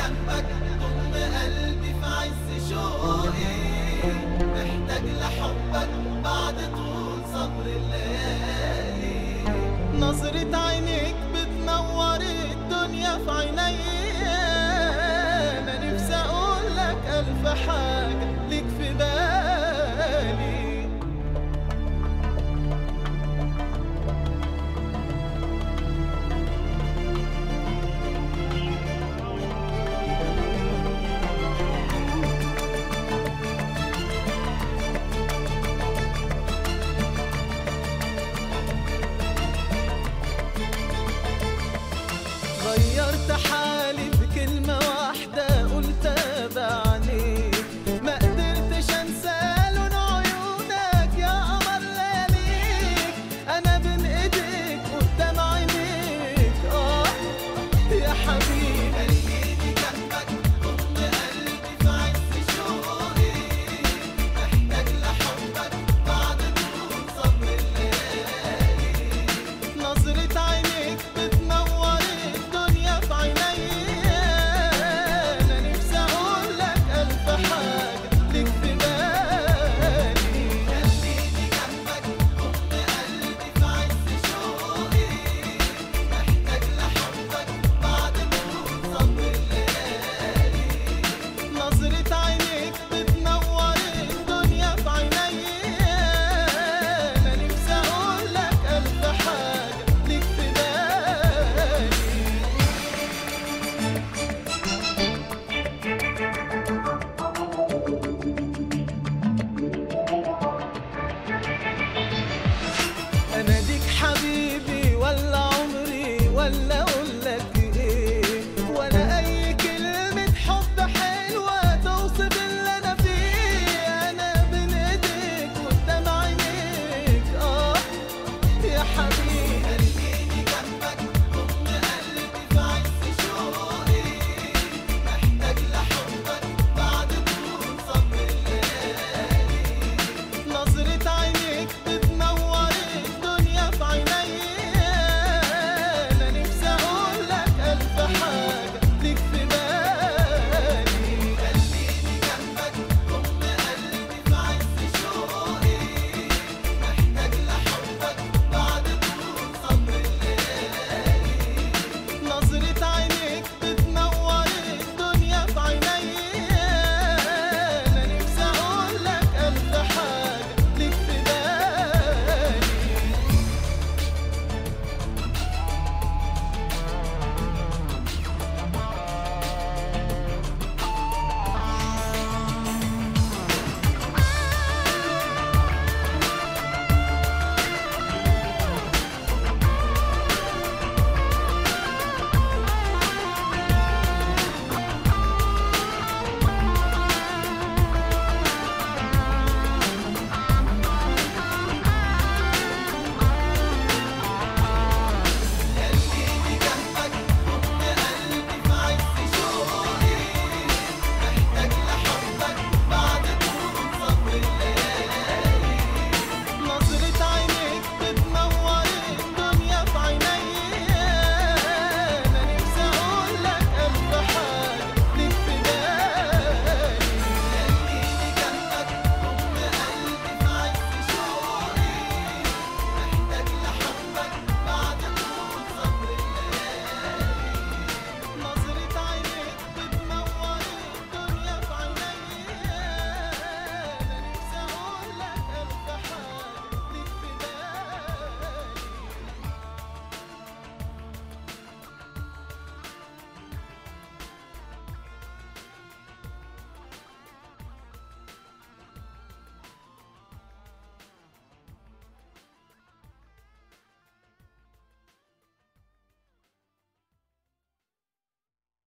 جنبك ضم قلبي في عز شوقي محتاج لحبك بعد طول صبر الليالي نظرة عينيك بتنور الدنيا في عينيا انا نفسي اقول لك الف حاجة ليك في بالي غيرت حالي بكلمة واحدة قلتها بعينيك ما قدرتش انسى لون عيونك يا قمر لياليك انا بين ايديك قدام عينيك اه يا حبيبي خليني جنبك ضم قلبي في عز شوقي محتاج لحبك بعد طول صبر الليالي نظرة عينيك بتنور الدنيا في عينيا أنا نفسي أقول لك ألف حاجة ليك في بالي خليني جنبك ضم قلبي في عز شوقي محتاج لحبك بعد طول صبر الليالي نظرة عينيك بتنور الدنيا في عينيا أنا نفسي أقول لك ألف حاجة ليك في بالي اناديك حبيبي ولا عمري ولا